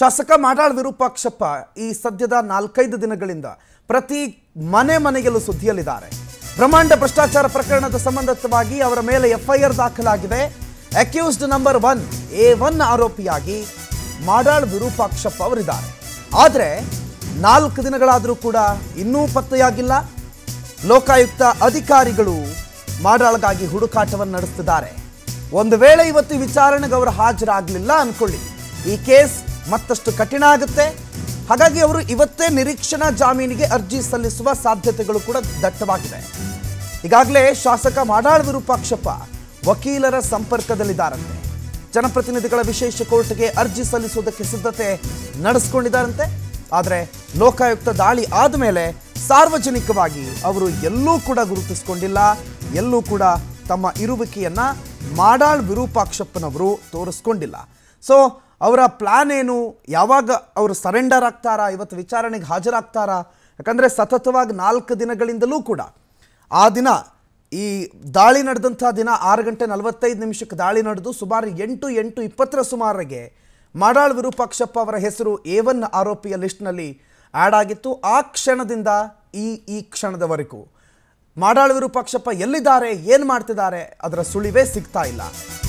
ಶಾಸಕ ಮಾಡಾಳ್ ವಿರೂಪಾಕ್ಷಪ್ಪ ಈ ಸದ್ಯದ ನಾಲ್ಕೈದು ದಿನಗಳಿಂದ ಪ್ರತಿ ಮನೆ ಮನೆಯಲ್ಲೂ ಸುದ್ದಿಯಲ್ಲಿದ್ದಾರೆ ಬ್ರಹ್ಮಾಂಡ ಭ್ರಷ್ಟಾಚಾರ ಪ್ರಕರಣದ ಸಂಬಂಧಿತವಾಗಿ ಅವರ ಮೇಲೆ ಎಫ್ಐಆರ್ ದಾಖಲಾಗಿದೆ accused number one A one ಆರೋಪಿಯಾಗಿ ಮಾಡಾಳ್ ವಿರೂಪಾಕ್ಷಪ್ಪ ಅವರಿದ್ದಾರೆ ಆದರೆ ನಾಲ್ಕು ದಿನಗಳಾದರೂ ಕೂಡ ಇನ್ನೂ ಪತ್ತೆಯಾಗಿಲ್ಲ ಲೋಕಾಯುಕ್ತ ಅಧಿಕಾರಿಗಳು ಮಾಡಾಳ್ಗಾಗಿ ಹುಡುಕಾಟವನ್ನು ನಡೆಸ್ತಿದ್ದಾರೆ ಒಂದು ವೇಳೆ ಇವತ್ತು ಈ ವಿಚಾರಣೆಗೆ ಅವರು ಹಾಜರಾಗಲಿಲ್ಲ ಅನ್ಕೊಳ್ಳಿ ಈ ಕೇಸ್ ಮತ್ತಷ್ಟು ಕಠಿಣ ಆಗುತ್ತೆ ಹಾಗಾಗಿ ಅವರು ಇವತ್ತೇ ನಿರೀಕ್ಷಣಾ ಜಾಮೀನಿಗೆ ಅರ್ಜಿ ಸಲ್ಲಿಸುವ ಸಾಧ್ಯತೆಗಳು ಕೂಡ ದಟ್ಟವಾಗಿದೆ ಈಗಾಗಲೇ ಶಾಸಕ ಮಾಡಾಳ್ ವಿರೂಪಾಕ್ಷಪ್ಪ ವಕೀಲರ ಸಂಪರ್ಕದಲ್ಲಿದ್ದಾರಂತೆ ಜನಪ್ರತಿನಿಧಿಗಳ ವಿಶೇಷ ಕೋರ್ಟ್ಗೆ ಅರ್ಜಿ ಸಲ್ಲಿಸುವುದಕ್ಕೆ ಸಿದ್ಧತೆ ನಡೆಸ್ಕೊಂಡಿದ್ದಾರಂತೆ ಆದರೆ ಲೋಕಾಯುಕ್ತ ದಾಳಿ ಆದಮೇಲೆ ಸಾರ್ವಜನಿಕವಾಗಿ ಅವರು ಎಲ್ಲೂ ಕೂಡ ಗುರುತಿಸಿಕೊಂಡಿಲ್ಲ ಎಲ್ಲೂ ಕೂಡ ತಮ್ಮ ಇರುವಿಕೆಯನ್ನ ಮಾಡಾಳ್ ವಿರೂಪಾಕ್ಷಪ್ಪನವರು ತೋರಿಸ್ಕೊಂಡಿಲ್ಲ ಸೊ ಅವರ ಪ್ಲಾನ್ ಏನು ಯಾವಾಗ ಅವರು ಸರೆಂಡರ್ ಆಗ್ತಾರಾ ಇವತ್ತು ವಿಚಾರಣೆಗೆ ಹಾಜರಾಗ್ತಾರಾ ಯಾಕಂದರೆ ಸತತವಾಗಿ ನಾಲ್ಕು ದಿನಗಳಿಂದಲೂ ಕೂಡ ಆ ದಿನ ಈ ದಾಳಿ ನಡೆದಂಥ ದಿನ ಆರು ಗಂಟೆ ನಲವತ್ತೈದು ನಿಮಿಷಕ್ಕೆ ದಾಳಿ ನಡೆದು ಸುಮಾರು ಎಂಟು ಎಂಟು ಇಪ್ಪತ್ತರ ಸುಮಾರಿಗೆ ಮಾಡಾಳ್ ವಿರೂಪಾಕ್ಷಪ್ಪ ಅವರ ಹೆಸರು ಎ ಒನ್ ಆರೋಪಿಯ ಲಿಸ್ಟ್ನಲ್ಲಿ ಆ್ಯಡ್ ಆಗಿತ್ತು ಆ ಕ್ಷಣದಿಂದ ಈ ಈ ಕ್ಷಣದವರೆಗೂ ಮಾಡಾಳ್ ವಿರೂಪಾಕ್ಷಪ್ಪ ಎಲ್ಲಿದ್ದಾರೆ ಏನು ಮಾಡ್ತಿದ್ದಾರೆ ಅದರ ಸುಳಿವೇ ಸಿಗ್ತಾ ಇಲ್ಲ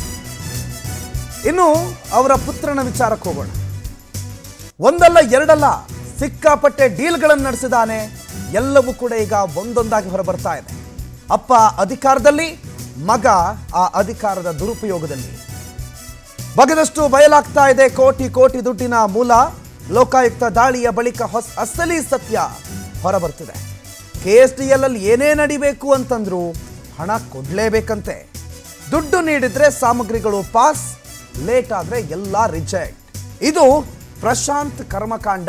ಇನ್ನು ಅವರ ಪುತ್ರನ ವಿಚಾರಕ್ಕೆ ಹೋಗೋಣ ಒಂದಲ್ಲ ಎರಡಲ್ಲ ಸಿಕ್ಕಾಪಟ್ಟೆ ಡೀಲ್ಗಳನ್ನು ನಡೆಸಿದಾನೆ ಎಲ್ಲವೂ ಕೂಡ ಈಗ ಒಂದೊಂದಾಗಿ ಹೊರಬರ್ತಾ ಇದೆ ಅಪ್ಪ ಅಧಿಕಾರದಲ್ಲಿ ಮಗ ಆ ಅಧಿಕಾರದ ದುರುಪಯೋಗದಲ್ಲಿ ಬಗೆದಷ್ಟು ಬಯಲಾಗ್ತಾ ಇದೆ ಕೋಟಿ ಕೋಟಿ ದುಡ್ಡಿನ ಮೂಲ ಲೋಕಾಯುಕ್ತ ದಾಳಿಯ ಬಳಿಕ ಹೊಸ ಅಸಲಿ ಸತ್ಯ ಹೊರಬರ್ತಿದೆ ಕೆ ಎಸ್ ಡಿ ಎಲ್ ಅಲ್ಲಿ ಏನೇ ನಡಿಬೇಕು ಅಂತಂದ್ರು ಹಣ ಕೊಡ್ಲೇಬೇಕಂತೆ ದುಡ್ಡು ನೀಡಿದ್ರೆ ಸಾಮಗ್ರಿಗಳು ಪಾಸ್ ಲೇಟ್ ಆದ್ರೆ ಎಲ್ಲ ರಿಜೆಕ್ಟ್ ಇದು ಪ್ರಶಾಂತ್ ಕರ್ಮಕಾಂಡ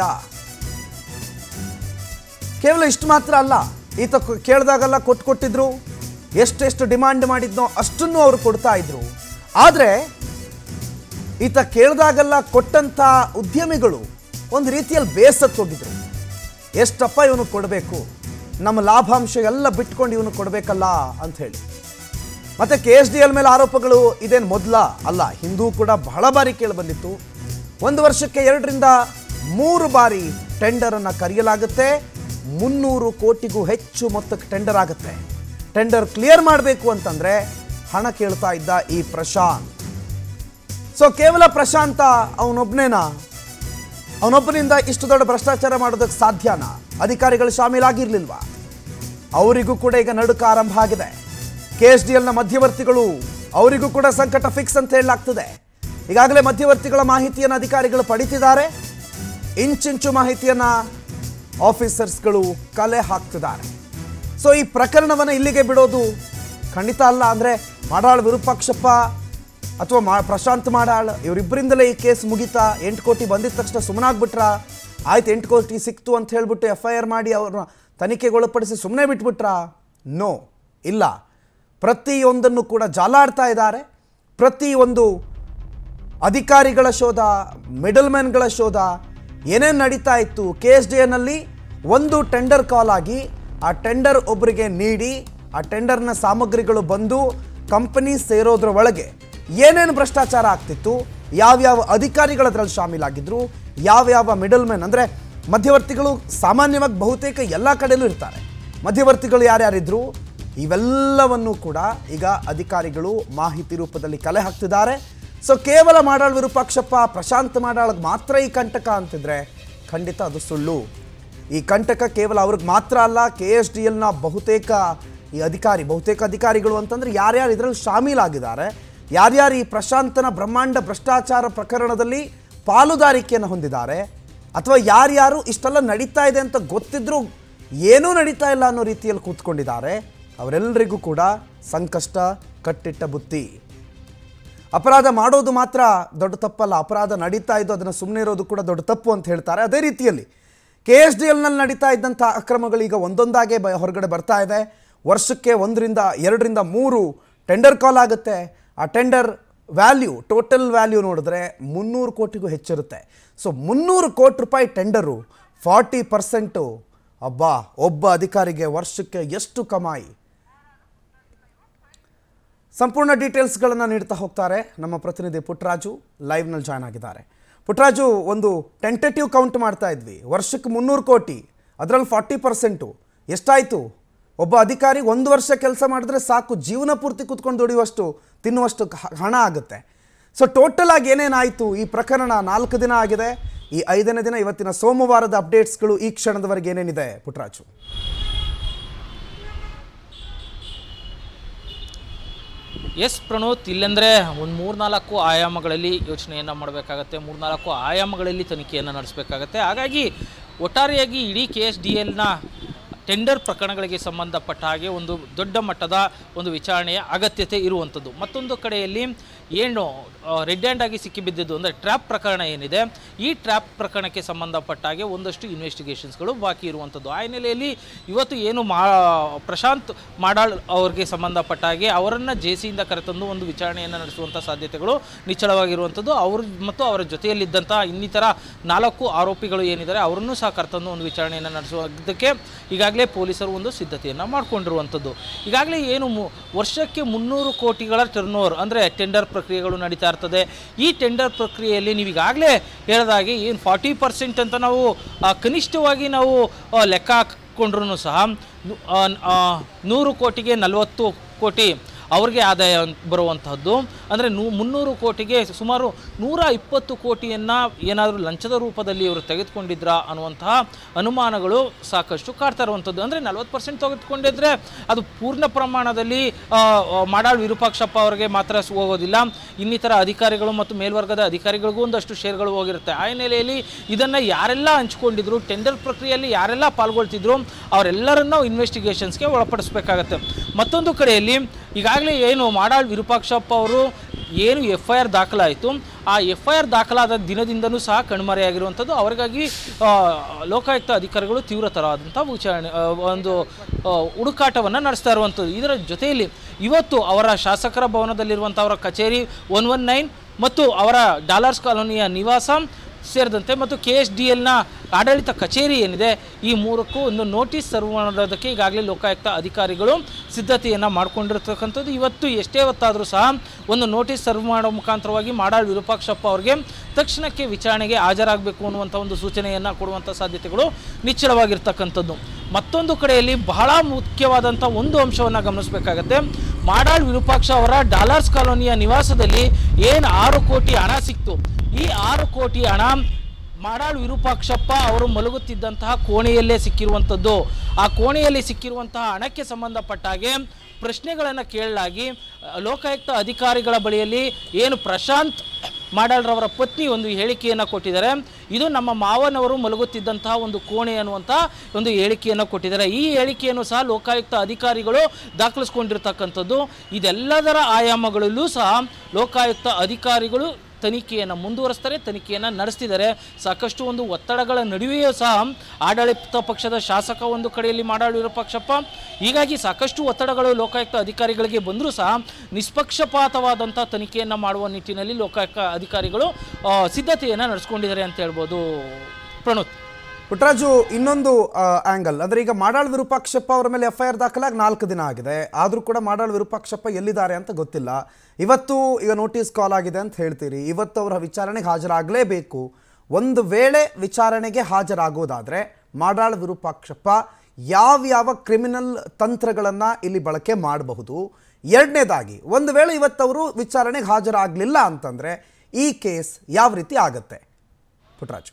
ಕೇವಲ ಇಷ್ಟು ಮಾತ್ರ ಅಲ್ಲ ಈತ ಕ- ಕೇಳ್ದಾಗೆಲ್ಲ ಕೊಟ್ಟು ಕೊಟ್ಟಿದ್ರು ಎಷ್ಟೆಷ್ಟು ಡಿಮಾಂಡ್ ಮಾಡಿದ್ನೋ ಅಷ್ಟನ್ನು ಅವರು ಕೊಡ್ತಾ ಇದ್ರು ಆದರೆ ಈತ ಕೇಳ್ದಾಗೆಲ್ಲ ಕೊಟ್ಟಂಥ ಉದ್ಯಮಿಗಳು ಒಂದು ರೀತಿಯಲ್ಲಿ ಬೇಸತ್ತು ಹೋಗಿದ್ರು ಎಷ್ಟಪ್ಪ ಇವನು ಕೊಡಬೇಕು ನಮ್ಮ ಲಾಭಾಂಶ ಎಲ್ಲ ಬಿಟ್ಕೊಂಡು ಇವನು ಕೊಡಬೇಕಲ್ಲ ಅಂತ ಹೇಳಿ ಮತ್ತೆ ಕೆ ಎಸ್ ಡಿ ಎಲ್ ಮೇಲೆ ಆರೋಪಗಳು ಇದೇನು ಮೊದಲ ಅಲ್ಲ ಹಿಂದೂ ಕೂಡ ಬಹಳ ಬಾರಿ ಕೇಳಿ ಬಂದಿತ್ತು ಒಂದು ವರ್ಷಕ್ಕೆ ಎರಡರಿಂದ ಮೂರು ಬಾರಿ ಟೆಂಡರ್ ಅನ್ನ ಕರೆಯಲಾಗುತ್ತೆ ಮುನ್ನೂರು ಕೋಟಿಗೂ ಹೆಚ್ಚು ಮೊತ್ತಕ್ಕೆ ಟೆಂಡರ್ ಆಗುತ್ತೆ ಟೆಂಡರ್ ಕ್ಲಿಯರ್ ಮಾಡಬೇಕು ಅಂತಂದ್ರೆ ಹಣ ಕೇಳ್ತಾ ಇದ್ದ ಈ ಪ್ರಶಾಂತ್ ಸೊ ಕೇವಲ ಪ್ರಶಾಂತ ಅವನೊಬ್ಬನೇನಾ ಅವನೊಬ್ಬನಿಂದ ಇಷ್ಟು ದೊಡ್ಡ ಭ್ರಷ್ಟಾಚಾರ ಮಾಡೋದಕ್ಕೆ ಸಾಧ್ಯನಾ ಅಧಿಕಾರಿಗಳು ಶಾಮೀಲಾಗಿರ್ಲಿಲ್ವಾ ಅವರಿಗೂ ಕೂಡ ಈಗ ನಡುಕ ಆರಂಭ ಆಗಿದೆ ಕೆ ಎಸ್ ಡಿ ಎಲ್ನ ಮಧ್ಯವರ್ತಿಗಳು ಅವರಿಗೂ ಕೂಡ ಸಂಕಟ ಫಿಕ್ಸ್ ಅಂತ ಹೇಳಲಾಗ್ತದೆ ಈಗಾಗಲೇ ಮಧ್ಯವರ್ತಿಗಳ ಮಾಹಿತಿಯನ್ನು ಅಧಿಕಾರಿಗಳು ಪಡಿತಿದ್ದಾರೆ ಇಂಚಿಂಚು ಮಾಹಿತಿಯನ್ನ ಆಫೀಸರ್ಸ್ಗಳು ಕಲೆ ಹಾಕ್ತಿದ್ದಾರೆ ಸೊ ಈ ಪ್ರಕರಣವನ್ನು ಇಲ್ಲಿಗೆ ಬಿಡೋದು ಖಂಡಿತ ಅಲ್ಲ ಅಂದರೆ ಮಾಡಾಳ್ ವಿರೂಪಾಕ್ಷಪ್ಪ ಅಥವಾ ಮಾ ಪ್ರಶಾಂತ್ ಮಾಡಾಳ್ ಇವರಿಬ್ಬರಿಂದಲೇ ಈ ಕೇಸ್ ಮುಗಿತಾ ಎಂಟು ಕೋಟಿ ಬಂದಿದ ತಕ್ಷಣ ಸುಮ್ಮನಾಗ್ಬಿಟ್ರಾ ಆಯ್ತು ಎಂಟು ಕೋಟಿ ಸಿಕ್ತು ಅಂತ ಹೇಳ್ಬಿಟ್ಟು ಎಫ್ ಐ ಆರ್ ಮಾಡಿ ಅವ್ರನ್ನ ತನಿಖೆಗೆ ಒಳಪಡಿಸಿ ಸುಮ್ಮನೆ ಬಿಟ್ಬಿಟ್ರಾ ನೋ ಇಲ್ಲ ಪ್ರತಿಯೊಂದನ್ನು ಕೂಡ ಜಾಲಾಡ್ತಾ ಇದ್ದಾರೆ ಪ್ರತಿಯೊಂದು ಅಧಿಕಾರಿಗಳ ಶೋಧ ಮಿಡಲ್ ಮ್ಯಾನ್ಗಳ ಶೋಧ ಏನೇನು ನಡೀತಾ ಇತ್ತು ಕೆ ಎಸ್ ಡಿ ಎನ್ನಲ್ಲಿ ಒಂದು ಟೆಂಡರ್ ಕಾಲ್ ಆಗಿ ಆ ಟೆಂಡರ್ ಒಬ್ಬರಿಗೆ ನೀಡಿ ಆ ಟೆಂಡರ್ನ ಸಾಮಗ್ರಿಗಳು ಬಂದು ಕಂಪನಿ ಸೇರೋದ್ರ ಒಳಗೆ ಏನೇನು ಭ್ರಷ್ಟಾಚಾರ ಆಗ್ತಿತ್ತು ಯಾವ್ಯಾವ ಅಧಿಕಾರಿಗಳು ಅದರಲ್ಲಿ ಶಾಮೀಲಾಗಿದ್ರು ಯಾವ್ಯಾವ ಮಿಡಲ್ ಮ್ಯಾನ್ ಅಂದರೆ ಮಧ್ಯವರ್ತಿಗಳು ಸಾಮಾನ್ಯವಾಗಿ ಬಹುತೇಕ ಎಲ್ಲ ಕಡೆಯಲ್ಲೂ ಇರ್ತಾರೆ ಮಧ್ಯವರ್ತಿಗಳು ಯಾರ್ಯಾರಿದ್ರು ಇವೆಲ್ಲವನ್ನು ಕೂಡ ಈಗ ಅಧಿಕಾರಿಗಳು ಮಾಹಿತಿ ರೂಪದಲ್ಲಿ ಕಲೆ ಹಾಕ್ತಿದ್ದಾರೆ ಸೊ ಕೇವಲ ಮಾಡಾಳ್ ವಿರೂಪಾಕ್ಷಪ್ಪ ಪ್ರಶಾಂತ್ ಮಾಡಾಳ್ಗೆ ಮಾತ್ರ ಈ ಕಂಟಕ ಅಂತಿದ್ರೆ ಖಂಡಿತ ಅದು ಸುಳ್ಳು ಈ ಕಂಟಕ ಕೇವಲ ಅವ್ರಿಗೆ ಮಾತ್ರ ಅಲ್ಲ ಕೆ ಎಸ್ ಡಿ ಎಲ್ನ ಬಹುತೇಕ ಈ ಅಧಿಕಾರಿ ಬಹುತೇಕ ಅಧಿಕಾರಿಗಳು ಅಂತಂದ್ರೆ ಯಾರ್ಯಾರು ಇದರಲ್ಲಿ ಶಾಮೀಲಾಗಿದ್ದಾರೆ ಯಾರ್ಯಾರು ಈ ಪ್ರಶಾಂತನ ಬ್ರಹ್ಮಾಂಡ ಭ್ರಷ್ಟಾಚಾರ ಪ್ರಕರಣದಲ್ಲಿ ಪಾಲುದಾರಿಕೆಯನ್ನು ಹೊಂದಿದ್ದಾರೆ ಅಥವಾ ಯಾರ್ಯಾರು ಇಷ್ಟೆಲ್ಲ ನಡೀತಾ ಇದೆ ಅಂತ ಗೊತ್ತಿದ್ರೂ ಏನೂ ನಡೀತಾ ಇಲ್ಲ ಅನ್ನೋ ರೀತಿಯಲ್ಲಿ ಕೂತ್ಕೊಂಡಿದ್ದಾರೆ ಅವರೆಲ್ಲರಿಗೂ ಕೂಡ ಸಂಕಷ್ಟ ಕಟ್ಟಿಟ್ಟ ಬುತ್ತಿ ಅಪರಾಧ ಮಾಡೋದು ಮಾತ್ರ ದೊಡ್ಡ ತಪ್ಪಲ್ಲ ಅಪರಾಧ ನಡೀತಾ ಇದ್ದು ಅದನ್ನು ಸುಮ್ಮನೆ ಇರೋದು ಕೂಡ ದೊಡ್ಡ ತಪ್ಪು ಅಂತ ಹೇಳ್ತಾರೆ ಅದೇ ರೀತಿಯಲ್ಲಿ ಕೆ ಎಸ್ ಡಿ ಎಲ್ನಲ್ಲಿ ನಡೀತಾ ಇದ್ದಂಥ ಅಕ್ರಮಗಳು ಈಗ ಒಂದೊಂದಾಗೆ ಬ ಹೊರಗಡೆ ಬರ್ತಾ ಇದೆ ವರ್ಷಕ್ಕೆ ಒಂದರಿಂದ ಎರಡರಿಂದ ಮೂರು ಟೆಂಡರ್ ಕಾಲ್ ಆಗುತ್ತೆ ಆ ಟೆಂಡರ್ ವ್ಯಾಲ್ಯೂ ಟೋಟಲ್ ವ್ಯಾಲ್ಯೂ ನೋಡಿದ್ರೆ ಮುನ್ನೂರು ಕೋಟಿಗೂ ಹೆಚ್ಚಿರುತ್ತೆ ಸೊ ಮುನ್ನೂರು ಕೋಟಿ ರೂಪಾಯಿ ಟೆಂಡರು ಫಾರ್ಟಿ ಪರ್ಸೆಂಟು ಅಬ್ಬಾ ಒಬ್ಬ ಅಧಿಕಾರಿಗೆ ವರ್ಷಕ್ಕೆ ಎಷ್ಟು ಕಮಾಯಿ ಸಂಪೂರ್ಣ ಡೀಟೇಲ್ಸ್ಗಳನ್ನು ನೀಡ್ತಾ ಹೋಗ್ತಾರೆ ನಮ್ಮ ಪ್ರತಿನಿಧಿ ಪುಟ್ಟರಾಜು ಲೈವ್ನಲ್ಲಿ ಜಾಯ್ನ್ ಆಗಿದ್ದಾರೆ ಪುಟ್ಟರಾಜು ಒಂದು ಟೆಂಟೇಟಿವ್ ಕೌಂಟ್ ಮಾಡ್ತಾ ಇದ್ವಿ ವರ್ಷಕ್ಕೆ ಮುನ್ನೂರು ಕೋಟಿ ಅದರಲ್ಲಿ ಫಾರ್ಟಿ ಪರ್ಸೆಂಟು ಎಷ್ಟಾಯಿತು ಒಬ್ಬ ಅಧಿಕಾರಿ ಒಂದು ವರ್ಷ ಕೆಲಸ ಮಾಡಿದ್ರೆ ಸಾಕು ಜೀವನ ಪೂರ್ತಿ ಕುತ್ಕೊಂಡು ದುಡಿಯುವಷ್ಟು ತಿನ್ನುವಷ್ಟು ಹ- ಹಣ ಆಗುತ್ತೆ ಸೊ ಟೋಟಲ್ ಆಗಿ ಏನೇನಾಯಿತು ಈ ಪ್ರಕರಣ ನಾಲ್ಕು ದಿನ ಆಗಿದೆ ಈ ಐದನೇ ದಿನ ಇವತ್ತಿನ ಸೋಮವಾರದ ಅಪ್ಡೇಟ್ಸ್ಗಳು ಈ ಕ್ಷಣದವರೆಗೆ ಏನೇನಿದೆ ಪುಟ್ಟರಾಜು ಎಸ್ ಪ್ರಣೋತ್ ಇಲ್ಲಂದರೆ ಒಂದು ಮೂರ್ನಾಲ್ಕು ಆಯಾಮಗಳಲ್ಲಿ ಯೋಚನೆಯನ್ನು ಮಾಡಬೇಕಾಗತ್ತೆ ಮೂರ್ನಾಲ್ಕು ಆಯಾಮಗಳಲ್ಲಿ ತನಿಖೆಯನ್ನು ನಡೆಸಬೇಕಾಗತ್ತೆ ಹಾಗಾಗಿ ಒಟ್ಟಾರೆಯಾಗಿ ಇಡೀ ಕೆ ಎಸ್ ಡಿ ಎಲ್ನ ಟೆಂಡರ್ ಪ್ರಕರಣಗಳಿಗೆ ಸಂಬಂಧಪಟ್ಟ ಹಾಗೆ ಒಂದು ದೊಡ್ಡ ಮಟ್ಟದ ಒಂದು ವಿಚಾರಣೆಯ ಅಗತ್ಯತೆ ಇರುವಂಥದ್ದು ಮತ್ತೊಂದು ಕಡೆಯಲ್ಲಿ ಏನು ರೆಡ್ ಹ್ಯಾಂಡ್ ಆಗಿ ಸಿಕ್ಕಿಬಿದ್ದಿದ್ದು ಅಂದರೆ ಟ್ರ್ಯಾಪ್ ಪ್ರಕರಣ ಏನಿದೆ ಈ ಟ್ರ್ಯಾಪ್ ಪ್ರಕರಣಕ್ಕೆ ಸಂಬಂಧಪಟ್ಟ ಹಾಗೆ ಒಂದಷ್ಟು ಇನ್ವೆಸ್ಟಿಗೇಷನ್ಸ್ಗಳು ಬಾಕಿ ಇರುವಂಥದ್ದು ಆ ಹಿನ್ನೆಲೆಯಲ್ಲಿ ಇವತ್ತು ಏನು ಮಾ ಪ್ರಶಾಂತ್ ಮಾಡಾಳ್ ಅವ್ರಿಗೆ ಸಂಬಂಧಪಟ್ಟ ಹಾಗೆ ಅವರನ್ನು ಜೆ ಸಿಯಿಂದ ಕರೆತಂದು ಒಂದು ವಿಚಾರಣೆಯನ್ನು ನಡೆಸುವಂಥ ಸಾಧ್ಯತೆಗಳು ನಿಚ್ಚಳವಾಗಿರುವಂಥದ್ದು ಅವ್ರ ಮತ್ತು ಅವರ ಜೊತೆಯಲ್ಲಿದ್ದಂಥ ಇನ್ನಿತರ ನಾಲ್ಕು ಆರೋಪಿಗಳು ಏನಿದ್ದಾರೆ ಅವರನ್ನು ಸಹ ಕರೆತಂದು ಒಂದು ವಿಚಾರಣೆಯನ್ನು ನಡೆಸುವುದಕ್ಕೆ ಈಗಾಗಲೇ ಪೊಲೀಸರು ಒಂದು ಸಿದ್ಧತೆಯನ್ನು ಮಾಡಿಕೊಂಡಿರುವಂಥದ್ದು ಈಗಾಗಲೇ ಏನು ಮು ವರ್ಷಕ್ಕೆ ಮುನ್ನೂರು ಕೋಟಿಗಳ ಟರ್ನ್ ಓವರ್ ಅಂದರೆ ಟೆಂಡರ್ ಪ್ರಕ್ರಿಯೆಗಳು ನಡೀತಾ ಇರ್ತದೆ ಈ ಟೆಂಡರ್ ಪ್ರಕ್ರಿಯೆಯಲ್ಲಿ ನೀವು ಈಗಾಗಲೇ ಹೇಳಿದಾಗೆ ಏನು ಫಾರ್ಟಿ ಪರ್ಸೆಂಟ್ ಅಂತ ನಾವು ಆ, ಕನಿಷ್ಠವಾಗಿ ನಾವು ಆ, ಲೆಕ್ಕ ಹಾಕ್ಕೊಂಡ್ರೂ ಸಹ ನು- ಆ, ಆ, ನೂರು ಕೋಟಿಗೆ ನಲವತ್ತು ಕೋಟಿ ಅವ್ರಿಗೆ ಆದಾಯ ಬರುವಂತಹದ್ದು ಅಂದರೆ ನೂ ಮುನ್ನೂರು ಕೋಟಿಗೆ ಸುಮಾರು ನೂರ ಇಪ್ಪತ್ತು ಕೋಟಿಯನ್ನು ಏನಾದರೂ ಲಂಚದ ರೂಪದಲ್ಲಿ ಇವರು ತೆಗೆದುಕೊಂಡಿದ್ರಾ ಅನ್ನುವಂತಹ ಅನುಮಾನಗಳು ಸಾಕಷ್ಟು ಕಾಡ್ತಾ ಇರುವಂಥದ್ದು ಅಂದರೆ ನಲ್ವತ್ತು ಪರ್ಸೆಂಟ್ ತೆಗೆದುಕೊಂಡಿದ್ರೆ ಅದು ಪೂರ್ಣ ಪ್ರಮಾಣದಲ್ಲಿ ಆ, ಆ, ಮಾಡಾಳ್ ವಿರೂಪಾಕ್ಷಪ್ಪ ಅವರಿಗೆ ಮಾತ್ರ ಸ್- ಹೋಗೋದಿಲ್ಲ ಇನ್ನಿತರ ಅಧಿಕಾರಿಗಳು ಮತ್ತು ಮೇಲ್ವರ್ಗದ ಅಧಿಕಾರಿಗಳಿಗೂ ಒಂದಷ್ಟು ಶೇರ್ಗಳು ಹೋಗಿರುತ್ತೆ ಆ ಹಿನ್ನೆಲೆಯಲ್ಲಿ ಇದನ್ನು ಯಾರೆಲ್ಲ ಹಂಚ್ಕೊಂಡಿದ್ರು ಟೆಂಡರ್ ಪ್ರಕ್ರಿಯೆಯಲ್ಲಿ ಯಾರೆಲ್ಲ ಪಾಲ್ಗೊಳ್ತಿದ್ರು ಅವರೆಲ್ಲರನ್ನೂ ಇನ್ವೆಸ್ಟಿಗೇಷನ್ಸ್ಗೆ ಒಳಪಡಿಸಬೇಕಾಗತ್ತೆ ಮತ್ತೊಂದು ಕಡೆಯಲ್ಲಿ ಈಗಾಗಲೇ ಏನು ಮಾಡಾಳ್ ವಿರೂಪಾಕ್ಷಪ್ಪ ಅವರು ಏನು ಎಫ್ ಐ ಆರ್ ದಾಖಲಾಯಿತು ಆ ಎಫ್ ಐ ಆರ್ ದಾಖಲಾದ ದಿನದಿಂದನೂ ಸಹ ಕಣ್ಮರೆಯಾಗಿರುವಂಥದ್ದು ಅವರಿಗಾಗಿ ಆ, ಲೋಕಾಯುಕ್ತ ಅಧಿಕಾರಿಗಳು ತೀವ್ರತರವಾದಂಥ ವಿಚಾರಣೆ ಆ, ಒಂದು ಹುಡುಕಾಟವನ್ನು ನಡೆಸ್ತಾ ಇರುವಂಥದ್ದು ಇದರ ಜೊತೆಯಲ್ಲಿ ಇವತ್ತು ಅವರ ಶಾಸಕರ ಭವನದಲ್ಲಿರುವಂಥ ಅವರ ಕಚೇರಿ ಒನ್ ಒನ್ ನೈನ್ ಮತ್ತು ಅವರ ಡಾಲರ್ಸ್ ಕಾಲೋನಿಯ ನಿವಾಸ ಸೇರಿದಂತೆ ಮತ್ತು ಕೆ ಎಸ್ ಡಿ ಎಲ್ನ ಆಡಳಿತ ಕಚೇರಿ ಏನಿದೆ ಈ ಮೂರಕ್ಕೂ ಒಂದು ನೋಟಿಸ್ ಸರ್ವ್ ಮಾಡೋದಕ್ಕೆ ಈಗಾಗಲೇ ಲೋಕಾಯುಕ್ತ ಅಧಿಕಾರಿಗಳು ಸಿದ್ಧತೆಯನ್ನು ಮಾಡ್ಕೊಂಡಿರ್ತಕ್ಕಂಥದ್ದು ಇವತ್ತು ಎಷ್ಟೇ ಹೊತ್ತಾದರೂ ಸಹ ಒಂದು ನೋಟಿಸ್ ಸರ್ವ್ ಮಾಡೋ ಮುಖಾಂತರವಾಗಿ ಮಾಡಾಳ್ ವಿರೂಪಾಕ್ಷಪ್ಪ ಅವರಿಗೆ ತಕ್ಷಣಕ್ಕೆ ವಿಚಾರಣೆಗೆ ಹಾಜರಾಗಬೇಕು ಅನ್ನುವಂಥ ಒಂದು ಸೂಚನೆಯನ್ನು ಕೊಡುವಂಥ ಸಾಧ್ಯತೆಗಳು ನಿಚ್ಚಳವಾಗಿರ್ತಕ್ಕಂಥದ್ದು ಮತ್ತೊಂದು ಕಡೆಯಲ್ಲಿ ಬಹಳ ಮುಖ್ಯವಾದಂಥ ಒಂದು ಅಂಶವನ್ನು ಗಮನಿಸಬೇಕಾಗತ್ತೆ ಮಾಡಾಳ್ ವಿರೂಪಾಕ್ಷ ಅವರ ಡಾಲರ್ಸ್ ಕಾಲೋನಿಯ ನಿವಾಸದಲ್ಲಿ ಏನು ಆರು ಕೋಟಿ ಹಣ ಸಿಕ್ತು ಈ ಆರು ಕೋಟಿ ಹಣ ಮಾಡಾಳ್ ವಿರೂಪಾಕ್ಷಪ್ಪ ಅವರು ಮಲಗುತ್ತಿದ್ದಂತಹ ಕೋಣೆಯಲ್ಲೇ ಸಿಕ್ಕಿರುವಂಥದ್ದು ಆ ಕೋಣೆಯಲ್ಲಿ ಸಿಕ್ಕಿರುವಂತಹ ಹಣಕ್ಕೆ ಸಂಬಂಧಪಟ್ಟ ಹಾಗೆ ಪ್ರಶ್ನೆಗಳನ್ನು ಕೇಳಲಾಗಿ ಅ, ಲೋಕಾಯುಕ್ತ ಅಧಿಕಾರಿಗಳ ಬಳಿಯಲ್ಲಿ ಏನು ಪ್ರಶಾಂತ್ ಮಾಡಾಳ್ರವರ ಪತ್ನಿ ಒಂದು ಹೇಳಿಕೆಯನ್ನು ಕೊಟ್ಟಿದ್ದಾರೆ ಇದು ನಮ್ಮ ಮಾವನವರು ಮಲಗುತ್ತಿದ್ದಂತಹ ಒಂದು ಕೋಣೆ ಅನ್ನುವಂಥ ಒಂದು ಹೇಳಿಕೆಯನ್ನು ಕೊಟ್ಟಿದ್ದಾರೆ ಈ ಹೇಳಿಕೆಯನ್ನು ಸಹ ಲೋಕಾಯುಕ್ತ ಅಧಿಕಾರಿಗಳು ದಾಖಲಿಸ್ಕೊಂಡಿರ್ತಕ್ಕಂಥದ್ದು ಇದೆಲ್ಲದರ ಆಯಾಮಗಳಲ್ಲೂ ಸಹ ಲೋಕಾಯುಕ್ತ ಅಧಿಕಾರಿಗಳು ತನಿಖೆಯನ್ನು ಮುಂದುವರಿಸ್ತಾರೆ ತನಿಖೆಯನ್ನು ನಡೆಸ್ತಿದ್ದಾರೆ ಸಾಕಷ್ಟು ಒಂದು ಒತ್ತಡಗಳ ನಡುವೆಯೂ ಸಹ ಆಡಳಿತ ಪಕ್ಷದ ಶಾಸಕ ಒಂದು ಕಡೆಯಲ್ಲಿ ಮಾಡಾಳ್ ವಿರೂಪಾಕ್ಷಪ್ಪ ಹೀಗಾಗಿ ಸಾಕಷ್ಟು ಒತ್ತಡಗಳು ಲೋಕಾಯುಕ್ತ ಅಧಿಕಾರಿಗಳಿಗೆ ಬಂದರೂ ಸಹ ನಿಷ್ಪಕ್ಷಪಾತವಾದಂಥ ತನಿಖೆಯನ್ನು ಮಾಡುವ ನಿಟ್ಟಿನಲ್ಲಿ ಲೋಕಾಯುಕ್ತ ಅಧಿಕಾರಿಗಳು ಆ, ಸಿದ್ಧತೆಯನ್ನು ನಡೆಸ್ಕೊಂಡಿದ್ದಾರೆ ಅಂತ ಹೇಳ್ಬೋದು ಪ್ರಣೋತ್ ಪುಟ್ಟರಾಜು ಇನ್ನೊಂದು ಆಂಗಲ್ ಅಂದ್ರೆ ಈಗ ಮಾಡಾಳ್ ವಿರೂಪಾಕ್ಷಪ್ಪ ಅವರ ಮೇಲೆ ಎಫ್ ಐ ಆರ್ ದಾಖಲಾಗಿ ನಾಲ್ಕು ದಿನ ಆಗಿದೆ ಆದರೂ ಕೂಡ ಮಾಡಾಳ್ ವಿರೂಪಾಕ್ಷಪ್ಪ ಎಲ್ಲಿದ್ದಾರೆ ಅಂತ ಗೊತ್ತಿಲ್ಲ ಇವತ್ತು ಈಗ ನೋಟಿಸ್ ಕಾಲ್ ಆಗಿದೆ ಅಂತ ಹೇಳ್ತೀರಿ ಇವತ್ತು ಅವರ ವಿಚಾರಣೆಗೆ ಹಾಜರಾಗಲೇಬೇಕು ಒಂದು ವೇಳೆ ವಿಚಾರಣೆಗೆ ಹಾಜರಾಗೋದಾದ್ರೆ ಮಾಡಾಳ್ ವಿರೂಪಾಕ್ಷಪ್ಪ ಯಾವ್ಯಾವ ಕ್ರಿಮಿನಲ್ ತಂತ್ರಗಳನ್ನು ಇಲ್ಲಿ ಬಳಕೆ ಮಾಡಬಹುದು ಎರಡನೇದಾಗಿ ಒಂದು ವೇಳೆ ಇವತ್ತವರು ವಿಚಾರಣೆಗೆ ಹಾಜರಾಗಲಿಲ್ಲ ಅಂತಂದ್ರೆ ಈ ಕೇಸ್ ಯಾವ ರೀತಿ ಆಗತ್ತೆ ಪುಟ್ಟರಾಜು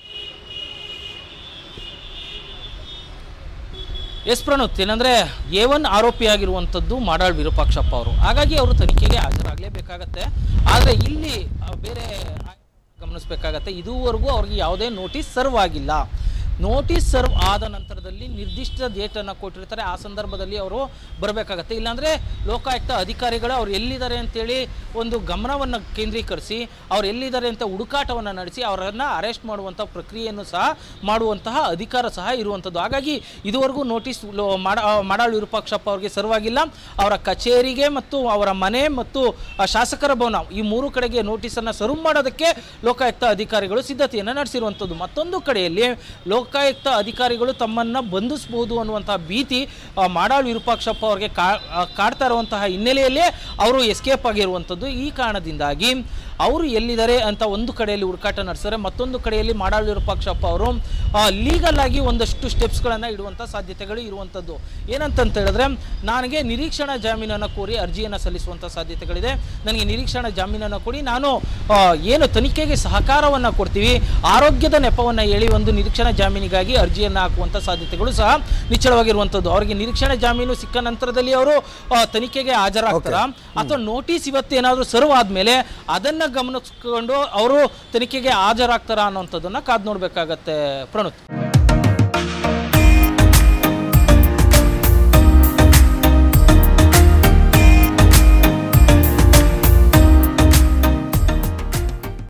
ಎಸ್ ಪ್ರಣೋತ್ ಏನಂದರೆ ಎ ಒನ್ ಆರೋಪಿಯಾಗಿರುವಂಥದ್ದು ಮಾಡಾಳ್ ವಿರೂಪಾಕ್ಷಪ್ಪ ಅವರು ಹಾಗಾಗಿ ಅವರು ತನಿಖೆಗೆ ಹಾಜರಾಗಲೇಬೇಕಾಗತ್ತೆ ಆದರೆ ಇಲ್ಲಿ ಆ, ಬೇರೆ ಗಮನಿಸಬೇಕಾಗತ್ತೆ ಇದುವರೆಗೂ ಅವ್ರಿಗೆ ಯಾವುದೇ ನೋಟಿಸ್ ಸರ್ವ್ ಆಗಿಲ್ಲ ನೋಟಿಸ್ ಸರ್ವ್ ಆದ ನಂತರದಲ್ಲಿ ನಿರ್ದಿಷ್ಟ ಡೇಟನ್ನು ಕೊಟ್ಟಿರ್ತಾರೆ ಆ ಸಂದರ್ಭದಲ್ಲಿ ಅವರು ಬರಬೇಕಾಗತ್ತೆ ಇಲ್ಲಾಂದರೆ ಲೋಕಾಯುಕ್ತ ಅಧಿಕಾರಿಗಳು ಅವ್ರು ಎಲ್ಲಿದ್ದಾರೆ ಅಂತೇಳಿ ಒಂದು ಗಮನವನ್ನು ಕೇಂದ್ರೀಕರಿಸಿ ಅವ್ರು ಎಲ್ಲಿದ್ದಾರೆ ಅಂತ ಹುಡುಕಾಟವನ್ನು ನಡೆಸಿ ಅವರನ್ನು ಅರೆಸ್ಟ್ ಮಾಡುವಂಥ ಪ್ರಕ್ರಿಯೆಯನ್ನು ಸಹ ಮಾಡುವಂತಹ ಅಧಿಕಾರ ಸಹ ಇರುವಂಥದ್ದು ಹಾಗಾಗಿ ಇದುವರೆಗೂ ನೋಟಿಸ್ ಲೋ- ಮಾಡ ಮಾಡಾಳ್ ವಿರೂಪಾಕ್ಷಪ್ಪ ಅವರಿಗೆ ಸರ್ವಾಗಿಲ್ಲ ಅವರ ಕಚೇರಿಗೆ ಮತ್ತು ಅವರ ಮನೆ ಮತ್ತು ಆ ಶಾಸಕರ ಭವನ ಈ ಮೂರು ಕಡೆಗೆ ನೋಟಿಸನ್ನು ಸರ್ವ್ ಮಾಡೋದಕ್ಕೆ ಲೋಕಾಯುಕ್ತ ಅಧಿಕಾರಿಗಳು ಸಿದ್ಧತೆಯನ್ನು ನಡೆಸಿರುವಂಥದ್ದು ಮತ್ತೊಂದು ಕಡೆಯಲ್ಲಿ ಲೋ ಲೋಕಾಯುಕ್ತ ಅಧಿಕಾರಿಗಳು ತಮ್ಮನ್ನು ಬಂಧಿಸಬಹುದು ಅನ್ನುವಂಥ ಭೀತಿ ಆ, ಮಾಡಾಳ್ ವಿರೂಪಾಕ್ಷಪ್ಪ ಅವರಿಗೆ ಕಾ ಆ, ಕಾಡ್ತಾ ಇರುವಂತಹ ಹಿನ್ನೆಲೆಯಲ್ಲೇ ಅವರು ಎಸ್ಕೇಪ್ ಆಗಿರುವಂಥದ್ದು ಈ ಕಾರಣದಿಂದಾಗಿ ಅವರು ಎಲ್ಲಿದ್ದಾರೆ ಅಂತ ಒಂದು ಕಡೆಯಲ್ಲಿ ಹುಡುಕಾಟ ನಡೆಸಿದ್ರೆ ಮತ್ತೊಂದು ಕಡೆಯಲ್ಲಿ ಮಾಡಾಳ್ ವಿರೂಪಾಕ್ಷಪ್ಪ ಅವರು ಲೀಗಲ್ ಆಗಿ ಒಂದಷ್ಟು ಸ್ಟೆಪ್ಸ್ಗಳನ್ನು ಇಡುವಂಥ ಸಾಧ್ಯತೆಗಳು ಇರುವಂಥದ್ದು ಏನಂತಂತ ಹೇಳಿದ್ರೆ ನನಗೆ ನಿರೀಕ್ಷಣಾ ಜಾಮೀನನ್ನು ಕೋರಿ ಅರ್ಜಿಯನ್ನು ಸಲ್ಲಿಸುವಂಥ ಸಾಧ್ಯತೆಗಳಿದೆ ನನಗೆ ನಿರೀಕ್ಷಣಾ ಜಾಮೀನನ್ನು ಕೊಡಿ ನಾನು ಆ, ಏನು ತನಿಖೆಗೆ ಸಹಕಾರವನ್ನು ಕೊಡ್ತೀವಿ ಆರೋಗ್ಯದ ನೆಪವನ್ನು ಹೇಳಿ ಒಂದು ನಿರೀಕ್ಷಣಾ ಜಾಮೀನಿಗಾಗಿ ಅರ್ಜಿಯನ್ನು ಹಾಕುವಂಥ ಸಾಧ್ಯತೆಗಳು ಸಹ ನಿಚ್ಚಳವಾಗಿರುವಂಥದ್ದು ಅವರಿಗೆ ನಿರೀಕ್ಷಣಾ ಜಾಮೀನು ಸಿಕ್ಕ ನಂತರದಲ್ಲಿ ಅವರು ಆ, ತನಿಖೆಗೆ ಹಾಜರಾಗ್ತಾರ ಅಥವಾ ನೋಟಿಸ್ ಇವತ್ತೇನಾದರೂ ಸರ್ವ್ ಆದಮೇಲೆ ಅದನ್ನು ಗಮನಿಸ್ಕೊಂಡು ಅವರು ತನಿಖೆಗೆ ಹಾಜರಾಗ್ತಾರಾ ಅನ್ನೋಂಥದ್ದನ್ನು ಕಾದು ನೋಡಬೇಕಾಗತ್ತೆ ಪ್ರಣುತ್